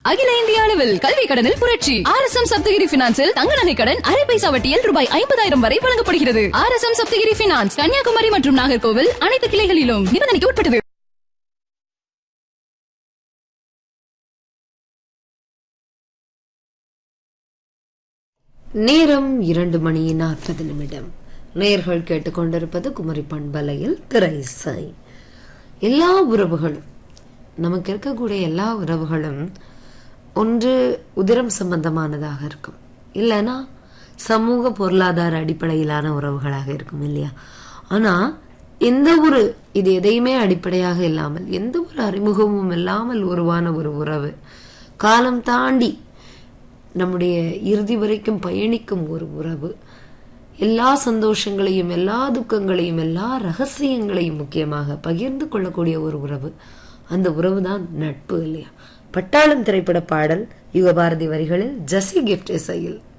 அகில இந்திய அளவில் கல்வி கடனில் புரட்சி ஆர் எஸ் எம் சப்தகிரி பினான்சில் தங்க நகை கடன் அரை பைசா வட்டியில் ரூபாய் ஐம்பதாயிரம் வரை வழங்கப்படுகிறது R S M Saptagiri finance Kanyakumari மற்றும் நாகர்கோவில் அனைத்து கிளைகளிலும் நிபந்தனைக்கு உட்பட்டது நேரம் இரண்டு மணி நாற்பது நிமிடம் நேர்கள் கேட்டுக்கொண்டிருப்பது குமரி பண்பலையில் திரைசை எல்லா உறவுகளும் நமக்கு இருக்கக்கூடிய எல்லா உறவுகளும் ஒன்று உதிரம் சம்பந்தமானதாக இருக்கும் இல்லைன்னா சமூக பொருளாதார அடிப்படையிலான உறவுகளாக இருக்கும் இல்லையா ஆனா எந்த ஒரு இது எதையுமே அடிப்படையாக இல்லாமல் எந்த ஒரு அறிமுகமும் இல்லாமல் உருவான ஒரு உறவு காலம் தாண்டி நம்முடைய இறுதி வரைக்கும் பயணிக்கும் ஒரு உறவு எல்லா சந்தோஷங்களையும் எல்லா துக்கங்களையும் எல்லா ரகசியங்களையும் முக்கியமாக பகிர்ந்து கொள்ளக்கூடிய ஒரு உறவு அந்த உறவு தான் நட்பு இல்லையா பட்டாளம் திரைப்பட பாடல் யுகபாரதி வரிகளில் ஜசி கிஃப்ட் இசையில்